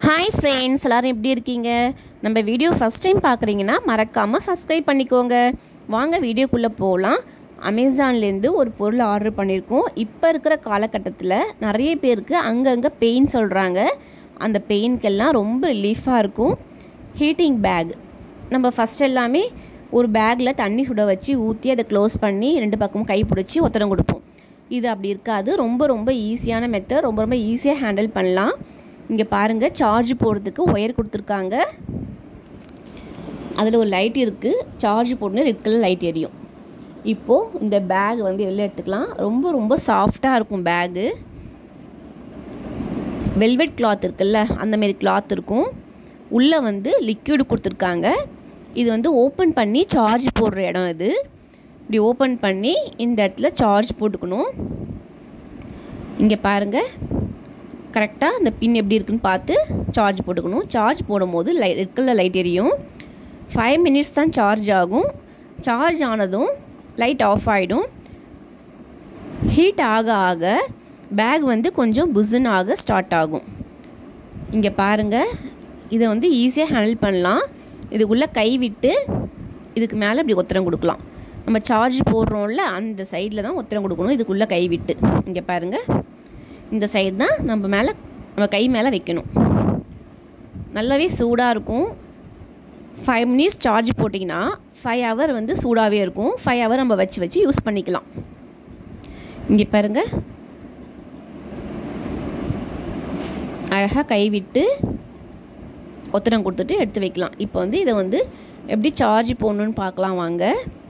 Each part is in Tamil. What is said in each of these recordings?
ஹாய் ஃப்ரெண்ட்ஸ் எல்லோரும் எப்படி இருக்கீங்க நம்ம வீடியோ ஃபஸ்ட் டைம் பார்க்குறீங்கன்னா மறக்காமல் சப்ஸ்கிரைப் பண்ணிக்கோங்க வாங்க வீடியோக்குள்ளே போகலாம் அமேசான்லேருந்து ஒரு பொருள் ஆர்டர் பண்ணியிருக்கோம் இப்போ இருக்கிற காலகட்டத்தில் நிறைய பேருக்கு அங்கங்கே பெயின் சொல்கிறாங்க அந்த பெயின்க்கெல்லாம் ரொம்ப ரிலீஃபாக இருக்கும் ஹீட்டிங் பேக் நம்ம ஃபஸ்ட் எல்லாமே ஒரு பேக்கில் தண்ணி சுட வச்சு ஊற்றி அதை க்ளோஸ் பண்ணி ரெண்டு பக்கமும் கை பிடிச்சி ஒத்தடம் கொடுப்போம் இது அப்படி இருக்காது ரொம்ப ரொம்ப ஈஸியான மெத்தட் ரொம்ப ரொம்ப ஈஸியாக ஹேண்டில் பண்ணலாம் இங்கே பாருங்கள் சார்ஜ் போடுறதுக்கு ஒயர் கொடுத்துருக்காங்க அதில் ஒரு லைட் இருக்குது சார்ஜ் போடணும் ரெட் கலர் லைட் எரியும் இப்போது இந்த பேக் வந்து வெளில எடுத்துக்கலாம் ரொம்ப ரொம்ப சாஃப்டாக இருக்கும் பேகு வெல்வெட் கிளாத் இருக்குல்ல அந்தமாரி கிளாத் இருக்கும் உள்ளே வந்து லிக்யூடு கொடுத்துருக்காங்க இது வந்து ஓப்பன் பண்ணி சார்ஜ் போடுற இடம் இது இப்படி ஓப்பன் பண்ணி இந்த இடத்துல சார்ஜ் போட்டுக்கணும் இங்கே பாருங்கள் கரெக்டாக அந்த பின் எப்படி இருக்குன்னு பார்த்து சார்ஜ் போட்டுக்கணும் சார்ஜ் போடும்போது லை ரெட் கலர் லைட் எரியும் ஃபைவ் மினிட்ஸ் தான் சார்ஜ் ஆகும் சார்ஜ் ஆனதும் லைட் ஆஃப் ஆகிடும் ஹீட் ஆக ஆக பேக் வந்து கொஞ்சம் புஸ்ஸுன்னு ஆக ஸ்டார்ட் ஆகும் இங்கே பாருங்கள் இதை வந்து ஈஸியாக ஹேண்டில் பண்ணலாம் இதுக்குள்ளே கை விட்டு இதுக்கு மேலே இப்படி ஒத்தரம் கொடுக்கலாம் நம்ம சார்ஜ் போடுறோம்ல அந்த சைடில் தான் ஒத்தரம் கொடுக்கணும் இதுக்குள்ளே கை விட்டு இங்கே பாருங்கள் இந்த சைடு தான் நம்ம மேலே நம்ம கை மேலே வைக்கணும் நல்லாவே சூடாக இருக்கும் ஃபைவ் மினிட்ஸ் சார்ஜ் போட்டிங்கன்னா ஃபைவ் ஹவர் வந்து சூடாகவே இருக்கும் ஃபைவ் ஹவர் நம்ம வச்சு வச்சு யூஸ் பண்ணிக்கலாம் இங்கே பாருங்கள் அழகாக கை விட்டு ஒத்தடம் கொடுத்துட்டு எடுத்து வைக்கலாம் இப்போ வந்து இதை வந்து எப்படி சார்ஜ் போடணுன்னு பார்க்கலாம் வாங்க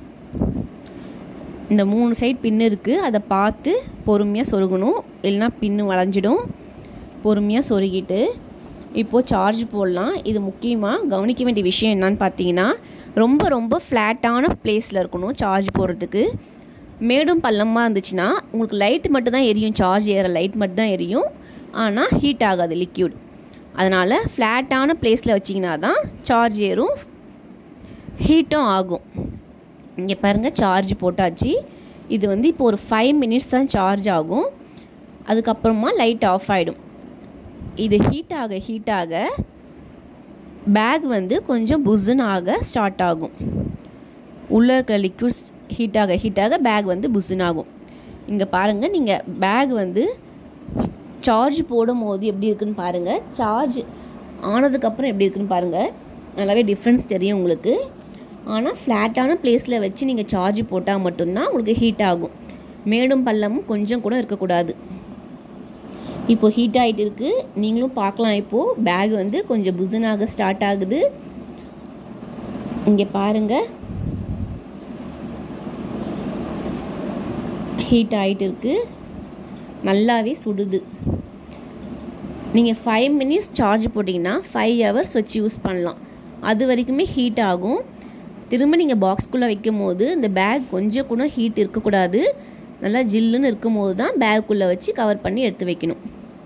இந்த மூணு சைட் பின்னு இருக்குது அதை பார்த்து பொறுமையாக சொருகணும் இல்லைனா பின்னு வளைஞ்சிடும் பொறுமையாக சொருகிட்டு இப்போது சார்ஜ் போடலாம் இது முக்கியமாக கவனிக்க வேண்டிய விஷயம் என்னன்னு பார்த்தீங்கன்னா ரொம்ப ரொம்ப ஃப்ளாட்டான பிளேஸில் இருக்கணும் சார்ஜ் போடுறதுக்கு மேடும் பள்ளமாக இருந்துச்சுன்னா உங்களுக்கு லைட் மட்டும் தான் எரியும் சார்ஜ் ஏற லைட் மட்டும் தான் எரியும் ஆனால் ஹீட் ஆகாது லிக்யூட் அதனால் ஃப்ளாட்டான பிளேஸில் வச்சிங்கன்னா தான் சார்ஜ் ஏறும் ஹீட்டும் ஆகும் இங்கே பாருங்கள் சார்ஜ் போட்டாச்சு இது வந்து இப்போ ஒரு ஃபைவ் மினிட்ஸ் தான் சார்ஜ் ஆகும் அதுக்கப்புறமா லைட் ஆஃப் ஆகிடும் இது ஹீட் ஆக ஹீட் ஆக பேக் வந்து கொஞ்சம் புஸ்ஸுன்னு ஆக ஸ்டார்ட் ஆகும் உள்ளே இருக்கிற லிக்விட்ஸ் ஹீட் ஆக ஹீட் ஆக பேக் வந்து புஸ்ஸுன்னு ஆகும் இங்கே பாருங்கள் நீங்கள் பேக் வந்து சார்ஜ் போடும் போது எப்படி இருக்குன்னு பாருங்கள் சார்ஜ் ஆனதுக்கப்புறம் எப்படி இருக்குன்னு பாருங்கள் நல்லாவே டிஃப்ரென்ஸ் தெரியும் உங்களுக்கு ஆனால் ஃப்ளாட்டான பிளேஸில் வச்சு நீங்கள் சார்ஜ் போட்டால் மட்டும்தான் உங்களுக்கு ஹீட் ஆகும் மேடும் பள்ளமும் கொஞ்சம் கூட இருக்கக்கூடாது இப்போது ஹீட் ஆகிட்டு இருக்குது நீங்களும் பார்க்கலாம் இப்போது பேக் வந்து கொஞ்சம் புசனாக ஸ்டார்ட் ஆகுது இங்கே பாருங்கள் ஹீட் ஆகிட்டு இருக்குது நல்லாவே சுடுது நீங்கள் ஃபைவ் மினிட்ஸ் சார்ஜ் போட்டிங்கன்னா ஃபைவ் ஹவர்ஸ் வச்சு யூஸ் பண்ணலாம் அது வரைக்குமே ஹீட் ஆகும் திரும்ப நீங்கள் பாக்ஸ்குள்ளே வைக்கும் போது இந்த பேக் கொஞ்சம் கூட ஹீட் இருக்கக்கூடாது நல்லா ஜில்லுன்னு இருக்கும் போது தான் பேக்குள்ளே வச்சு கவர் பண்ணி எடுத்து வைக்கணும்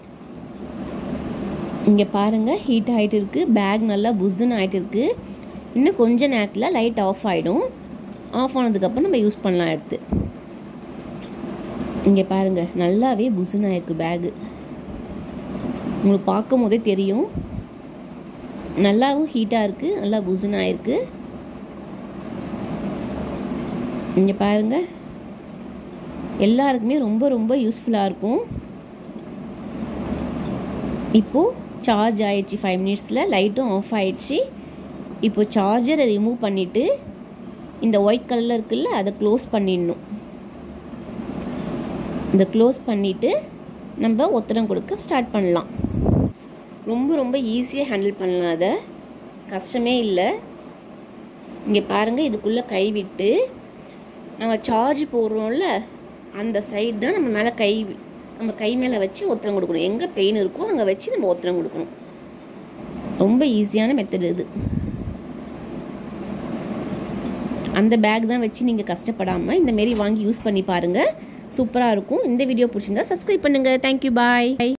இங்கே பாருங்கள் ஹீட் ஆகிட்டு இருக்குது பேக் நல்லா புஸ்ஸுன்னு ஆகிட்டு இருக்குது இன்னும் கொஞ்ச நேரத்தில் லைட் ஆஃப் ஆகிடும் ஆஃப் ஆனதுக்கப்புறம் நம்ம யூஸ் பண்ணலாம் எடுத்து இங்கே பாருங்கள் நல்லாவே புஸ்ஸுன்னு ஆயிருக்கு பேகு உங்களுக்கு பார்க்கும் போதே தெரியும் நல்லாவும் ஹீட்டாக இருக்குது நல்லா புஸ்ஸுன்னு ஆயிருக்கு இங்கே பாருங்கள் எல்லாருக்குமே ரொம்ப ரொம்ப யூஸ்ஃபுல்லாக இருக்கும் இப்போது சார்ஜ் ஆயிடுச்சு ஃபைவ் மினிட்ஸில் லைட்டும் ஆஃப் ஆயிடுச்சு இப்போது சார்ஜரை ரிமூவ் பண்ணிவிட்டு இந்த ஒயிட் கலரில் இருக்குல்ல அதை க்ளோஸ் பண்ணிடணும் இந்த க்ளோஸ் பண்ணிவிட்டு நம்ம ஒத்தடம் கொடுக்க ஸ்டார்ட் பண்ணலாம் ரொம்ப ரொம்ப ஈஸியாக ஹேண்டில் பண்ணலாம் அதை கஷ்டமே இல்லை இங்கே பாருங்கள் இதுக்குள்ளே கை விட்டு நம்ம சார்ஜ் போடுறோம்ல அந்த சைடு தான் நம்ம மேலே கை நம்ம கை மேலே வச்சு ஒத்தரம் கொடுக்கணும் எங்கே பெயின் இருக்கோ அங்கே வச்சு நம்ம ஒத்தரம் கொடுக்கணும் ரொம்ப ஈஸியான மெத்தட் இது அந்த பேக் தான் வச்சு நீங்கள் கஷ்டப்படாமல் இந்தமாரி வாங்கி யூஸ் பண்ணி பாருங்கள் சூப்பராக இருக்கும் இந்த வீடியோ பிடிச்சிருந்தா சப்ஸ்கிரைப் பண்ணுங்கள் தேங்க்யூ பாய்